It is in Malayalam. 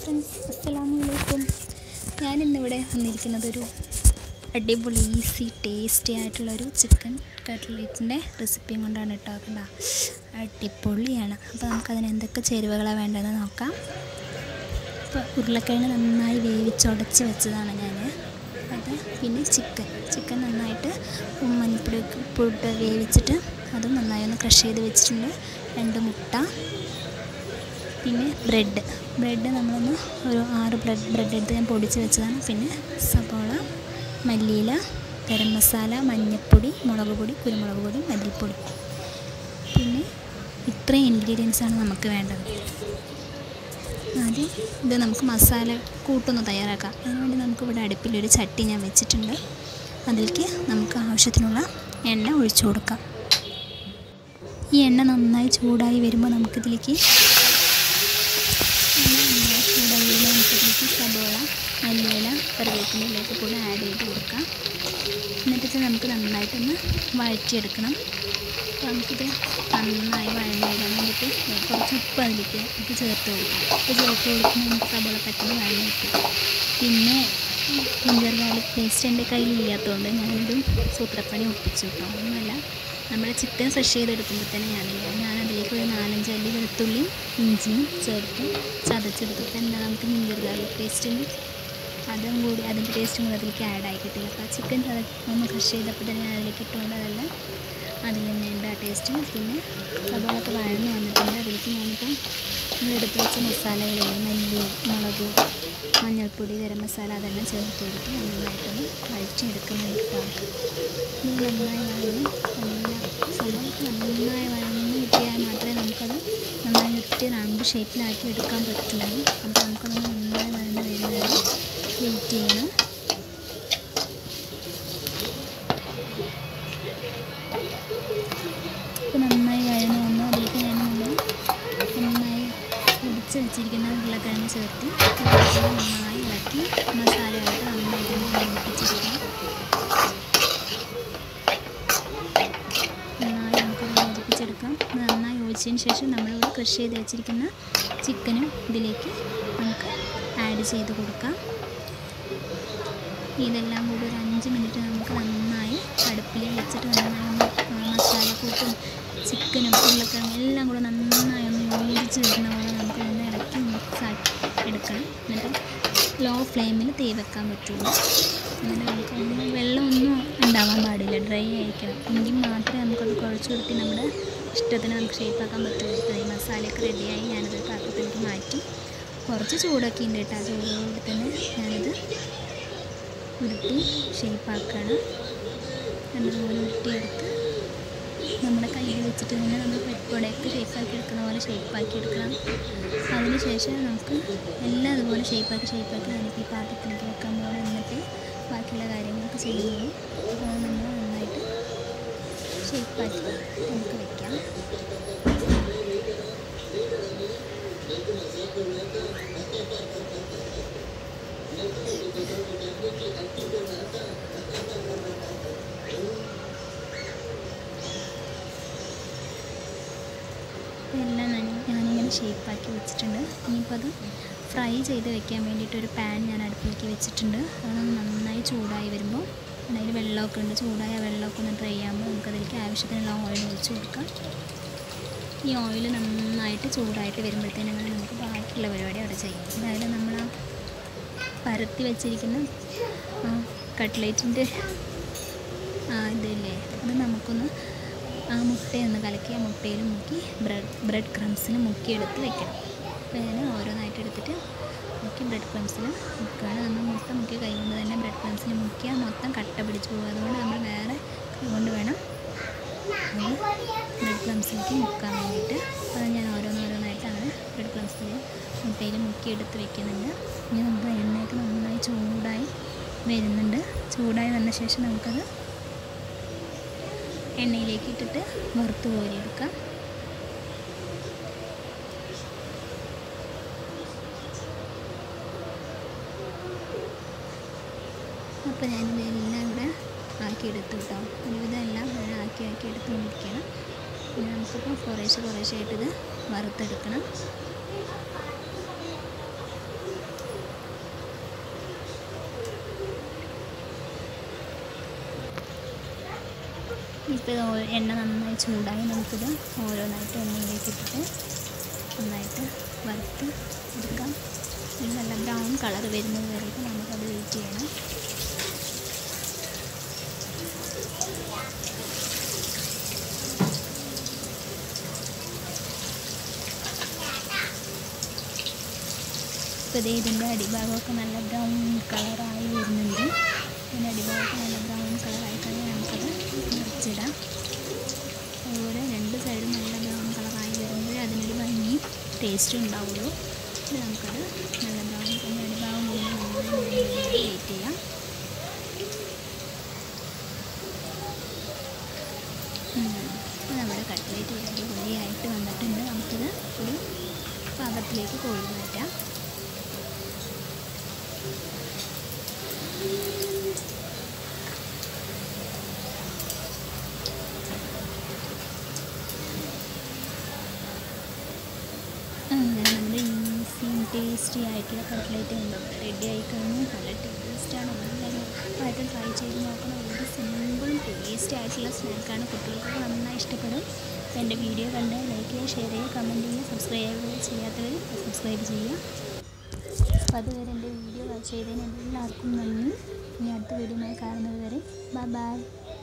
ഫ്രണ്ട്സ് അസ്സലാമു അലൈക്കും ഞാനിന്നിവിടെ വന്നിരിക്കുന്നത് ഒരു അടിപൊളി ഈസി ടേസ്റ്റി ആയിട്ടുള്ളൊരു ചിക്കൻ കട്ട്ലേറ്റിൻ്റെ റെസിപ്പിയും കൊണ്ടാണ് കേട്ടോ കണ്ട അടിപൊളിയാണ് അപ്പോൾ നമുക്കതിന് എന്തൊക്കെ ചേരുവകളാണ് വേണ്ടതെന്ന് നോക്കാം അപ്പോൾ ഉരുളക്കിഴങ്ങ് നന്നായി വേവിച്ചുടച്ച് വെച്ചതാണ് ഞാൻ അത് പിന്നെ ചിക്കൻ ചിക്കൻ നന്നായിട്ട് മഞ്ഞപ്പൊടി ഉപ്പിട്ട് വേവിച്ചിട്ട് അതും നന്നായി ഒന്ന് ക്രഷ് ചെയ്ത് വെച്ചിട്ടുണ്ട് രണ്ട് മുട്ട പിന്നെ ബ്രെഡ് ബ്രെഡ് നമ്മളൊന്ന് ഒരു ആറ് ബ്രെഡ് ബ്രെഡ് എടുത്ത് ഞാൻ പൊടിച്ച് വെച്ചതാണ് പിന്നെ സബോള മല്ലിയില ഗരം മസാല മഞ്ഞൾപ്പൊടി മുളക് പൊടി കുരുമുളക് പൊടി മല്ലിപ്പൊടി പിന്നെ ഇത്രയും ഇൻഗ്രീഡിയൻസാണ് നമുക്ക് വേണ്ടത് ആദ്യം ഇത് നമുക്ക് മസാല കൂട്ടൊന്ന് തയ്യാറാക്കാം അതിനുവേണ്ടി നമുക്കിവിടെ അടുപ്പിലൊരു ചട്ടി ഞാൻ വെച്ചിട്ടുണ്ട് അതിലേക്ക് നമുക്ക് ആവശ്യത്തിനുള്ള എണ്ണ ഒഴിച്ചു കൊടുക്കാം ഈ എണ്ണ നന്നായി ചൂടായി വരുമ്പോൾ നമുക്കിതിലേക്ക് നന്നായി ചൂടായി വരുമ്പോൾ നമുക്കിതിലേക്ക് സബോള മല്ലിയില കറിവേപ്പിലയിലേക്ക് കൂടെ ആഡ് ചെയ്ത് കൊടുക്കാം എന്നിട്ട് നമുക്ക് നന്നായിട്ടൊന്ന് വഴറ്റിയെടുക്കണം അപ്പോൾ നമുക്കിത് നന്നായി വഴഞ്ഞു വരാൻ വേണ്ടിയിട്ട് കുറച്ച് ഉപ്പ് അതിലേക്ക് ഉപ്പ് ചേർത്ത് കൊടുക്കും ഉപ്പ് ചേർത്ത് കൊടുക്കുമ്പോൾ നമുക്ക് സബോള പെട്ടെന്ന് വഴഞ്ഞു കിട്ടും പിന്നെ ജിഞ്ചർ ഗാർലിക് പേസ്റ്റ് എൻ്റെ കയ്യിലില്ലാത്തതുകൊണ്ട് ഞാനൊരു സൂത്രപ്പണി ഒപ്പിച്ചു കേട്ടോ ഒന്നുമല്ല നമ്മുടെ ചിക്കൻ ഫ്രഷ് ചെയ്തെടുക്കുമ്പോൾ തന്നെ ഞാനില്ല ഞാൻ അതിലേക്ക് ഒരു നാലഞ്ച് അല്ലി വെളുത്തുള്ളിയും ഇഞ്ചിയും ചേർത്ത് ചതച്ചെടുത്തിട്ട് എന്താ നമുക്ക് ജിഞ്ചർ ഗാർലിക് പേസ്റ്റിന് അതും കൂടി അതിൻ്റെ ടേസ്റ്റും കൂടി അതിലേക്ക് ആഡ് ആയി കിട്ടില്ല അപ്പോൾ ആ ചിക്കൻ ചത ഒന്ന് ക്രഷ് ചെയ്തപ്പോൾ തന്നെ ഞാൻ അതിലേക്ക് ഇട്ടുകൊണ്ട് അതെല്ലാം അതിൽ തന്നെ ഉണ്ട് ആ ടേസ്റ്റും പിന്നെ സബോളൊക്കെ വഴന്ന് വന്നിട്ടുണ്ട് അതിലേക്ക് ഞാനിപ്പം നമ്മൾ എടുത്ത് വെച്ച മസാലകളില്ലേ മല്ലി മുളക് മഞ്ഞൾപ്പൊടി ഗരം മസാല അതെല്ലാം ചേർത്ത് കൊടുത്ത് നന്നായിട്ടൊന്ന് വഴറ്റിയെടുക്കുന്നുണ്ട് കേട്ടോ ഇത് നന്നായി വഴഞ്ഞ് നല്ല സബോളൊക്കെ നന്നായി വഴഞ്ഞ് കിട്ടിയാൽ മാത്രമേ നമുക്കത് നന്നായി ഒറ്റ റൗണ്ട് ഷേപ്പിലാക്കി എടുക്കാൻ പറ്റുള്ളൂ അപ്പോൾ നമുക്കത് നന്നായി വഴഞ്ഞ് വരുന്നത് വെയിറ്റ് ചെയ്യണം ഇപ്പോൾ നന്നായി വഴന്ന് വന്നു അതിലേക്ക് ഞാൻ നമ്മൾ നന്നായി പൊടിച്ച് വെച്ചിരിക്കുന്ന ഉരുളക്കിഴങ്ങ് ചേർത്ത് ഉരുളക്കിഴങ്ങ് നന്നായി ഇളക്കി മസാലയായിട്ട് നന്നായിട്ട് യോജിപ്പിച്ചെടുക്കാം നന്നായി നമുക്കത് യോജിപ്പിച്ചെടുക്കാം ഇത് നന്നായി യോജിച്ചതിന് ശേഷം നമ്മളിവിടെ ക്രഷ് ചെയ്ത് വെച്ചിരിക്കുന്ന ചിക്കനും ഇതിലേക്ക് നമുക്ക് ആഡ് ചെയ്ത് കൊടുക്കാം ഇതെല്ലാം കൂടി ഒരു അഞ്ച് മിനിറ്റ് നമുക്ക് നന്നായി അടുപ്പിൽ വെച്ചിട്ട് നന്നായി ഒന്ന് മസാലക്കൂട്ടും ചിക്കനും ഉരുളക്കിഴങ്ങും എല്ലാം കൂടെ നന്നായി ഒന്ന് യോജിച്ച് വരുന്ന പോലെ നമുക്ക് ഒന്ന് ഇളക്കി മിക്സ് ആക്കി എടുക്കണം എന്നിട്ട് ലോ ഫ്ലെയിമിൽ തീ വെക്കാൻ പറ്റുള്ളൂ എന്നിട്ട് നമുക്ക് ഒന്ന് വെള്ളമൊന്നും ഉണ്ടാവാൻ പാടില്ല ഡ്രൈ ആയിരിക്കണം എങ്കിൽ മാത്രമേ നമുക്കത് കുഴച്ച് കൊടുത്തി നമ്മുടെ ഇഷ്ടത്തിന് നമുക്ക് ഷേപ്പാക്കാൻ പറ്റുള്ളൂ അപ്പോൾ ഈ മസാലയൊക്കെ റെഡിയായി ഞാനത് പാത്രത്തിലേക്ക് മാറ്റി കുറച്ച് ചൂടൊക്കെ ഉണ്ട് കേട്ടോ ആ ചൂടോടെ തന്നെ ഞാനിത് ഉരുട്ടി ഷേപ്പാക്കണം നല്ലപോലെ ഉരുട്ടിയെടുത്ത് നമ്മുടെ കയ്യിൽ വെച്ചിട്ട് തന്നെ നമ്മൾ പരിപ്പോടെയൊക്കെ ഷേപ്പാക്കി എടുക്കുന്ന പോലെ ഷേപ്പാക്കി എടുക്കണം അതിന് ശേഷം നമുക്ക് എല്ലാം അതുപോലെ ഷേപ്പാക്കി ഷേപ്പാക്കി നമുക്ക് ഈ പാത്രത്തിലേക്ക് വെക്കാൻ പോകണം എന്നിട്ട് ബാക്കിയുള്ള കാര്യങ്ങളൊക്കെ ചെയ്യുന്നത് അപ്പോൾ അത് നമ്മൾ നന്നായിട്ട് ഷേപ്പാക്കി നമുക്ക് വെക്കാം എല്ലാം ഞാൻ ഞാനിങ്ങനെ ഷേപ്പാക്കി വെച്ചിട്ടുണ്ട് ഇനിയിപ്പോൾ അത് ഫ്രൈ ചെയ്ത് വെക്കാൻ വേണ്ടിയിട്ട് ഒരു പാൻ ഞാൻ അടുപ്പിലേക്ക് വെച്ചിട്ടുണ്ട് അതൊന്ന് നന്നായി ചൂടായി വരുമ്പോൾ അതിൽ വെള്ളമൊക്കെ ഉണ്ട് ചൂടായ വെള്ളമൊക്കെ ഒന്ന് ഡ്രൈ ആകുമ്പോൾ നമുക്കതിലേക്ക് ആവശ്യത്തിനുള്ള ഓയിൽ ഒഴിച്ച് കൊടുക്കാം ഈ ഓയിൽ നന്നായിട്ട് ചൂടായിട്ട് വരുമ്പോഴത്തേനും നമുക്ക് ബാക്കിയുള്ള പരിപാടി അവിടെ ചെയ്യാം അതായത് നമ്മൾ ആ പരത്തി വെച്ചിരിക്കുന്ന കട്ട്ലേറ്റിൻ്റെ ഇതില്ലേ അത് നമുക്കൊന്ന് ആ മുട്ടയൊന്ന് കലക്കി ആ മുട്ടയിൽ മുക്കി ബ്രെഡ് ബ്രെഡ് ക്രംസിൽ മുക്കിയെടുത്ത് വെക്കണം അപ്പോൾ ഞാൻ ഓരോന്നായിട്ട് എടുത്തിട്ട് മുക്കി ബ്രെഡ് ക്രംസിൽ മുക്കുകയാണ് നമ്മൾ മൊത്തം മുക്കിയ കൈ കൊണ്ട് തന്നെ ബ്രെഡ് ക്രംസിൽ മുക്കിയാൽ മൊത്തം കട്ട പിടിച്ച് പോകും അതുകൊണ്ട് നമ്മൾ വേറെ കൈ കൊണ്ട് വേണം അത് ബ്രെഡ് ക്രംസിലേക്ക് മുക്കാൻ വേണ്ടിയിട്ട് അപ്പോൾ ഞാൻ ഓരോന്നോരോന്നായിട്ട് അങ്ങനെ ബ്രെഡ് ക്രംസിൽ മുട്ടയിൽ മുക്കിയെടുത്ത് വെക്കുന്നുണ്ട് ഇനി നമുക്ക് എണ്ണയൊക്കെ നന്നായി ചൂടായി വരുന്നുണ്ട് ചൂടായി വന്ന ശേഷം നമുക്കത് എണ്ണയിലേക്ക് ഇട്ടിട്ട് വറുത്ത് കോരിയെടുക്കാം അപ്പോൾ ഞാനിതെല്ലാം ഇവിടെ ആക്കിയെടുത്തു കേട്ടോ ഒരുവിധം എല്ലാം ഞാൻ ആക്കി ആക്കി എടുത്തുകൊണ്ടിരിക്കുകയാണ് പിന്നെ നമുക്കിപ്പോൾ കുറേശ്ശെ കുറേശ്ശെ ആയിട്ട് ഇത് വറുത്തെടുക്കണം ഇപ്പോൾ ഇത് ഓ- എണ്ണ നന്നായി ചൂടായി നമുക്കിത് ഓരോന്നായിട്ട് എണ്ണയിലേക്ക് ഇട്ടിട്ട് നന്നായിട്ട് വറുത്ത് എടുക്കാം ഇത് നല്ല ബ്രൗൺ കളർ വരുന്നത് വരെയൊക്കെ നമുക്കത് വെയിറ്റ് ചെയ്യണം ഇപ്പോൾ ദേ ഇതിൻ്റെ അടിഭാഗമൊക്കെ നല്ല ബ്രൗൺ കളറായി വരുന്നുണ്ട് ഇതിൻ്റെ അടിഭാഗമൊക്കെ നല്ല ബ്രൗൺ കളറായി കഴിഞ്ഞാൽ നമുക്കത് മുറിച്ചിടാം അതുപോലെ രണ്ട് സൈഡും നല്ല ബ്രൗൺ കളറായി വരുമ്പോൾ അതിനൊരു ഭംഗിയും ടേസ്റ്റും ഉണ്ടാവുള്ളൂ ഇത് നമുക്കത് നല്ല ബ്രൗൺ ഇതിൻ്റെ അടിഭാഗം മുഴുവൻ വെയിറ്റ് ചെയ്യാം ഇപ്പോൾ നമ്മുടെ കട്ട്ലേറ്റ് ഇവിടെ അടിപൊളിയായിട്ട് വന്നിട്ടുണ്ട് നമുക്കിത് ഒരു പാകത്തിലേക്ക് കോഴി മാറ്റാം അങ്ങനെ നമ്മുടെ ഈസിയും ടേസ്റ്റി ആയിട്ടുള്ള കട്ട്ലേറ്റ് റെഡി ആയി കഴിഞ്ഞു നല്ല ടേസ്റ്റാണ് എല്ലാവരും ആയിട്ട് ട്രൈ ചെയ്ത് നോക്കണം വളരെ സിമ്പിളും ടേസ്റ്റി ആയിട്ടുള്ള സ്നാക്കാണ് കുട്ടികൾക്കൊക്കെ നന്നായി ഇഷ്ടപ്പെടും അപ്പോൾ എൻ്റെ വീഡിയോ കണ്ട് ലൈക്ക് ചെയ്യുക ഷെയർ ചെയ്യുക കമൻറ്റ് ചെയ്യുക സബ്സ്ക്രൈബ് ചെയ്യാത്തവർ സബ്സ്ക്രൈബ് ചെയ്യുക അപ്പോൾ അതുവരെ എൻ്റെ വീഡിയോ വാച്ച് ചെയ്തതിന് എല്ലാവർക്കും നന്ദി ഇനി അടുത്ത വീഡിയോയുമായി കാണുന്നത് വരെ ബൈ ബൈ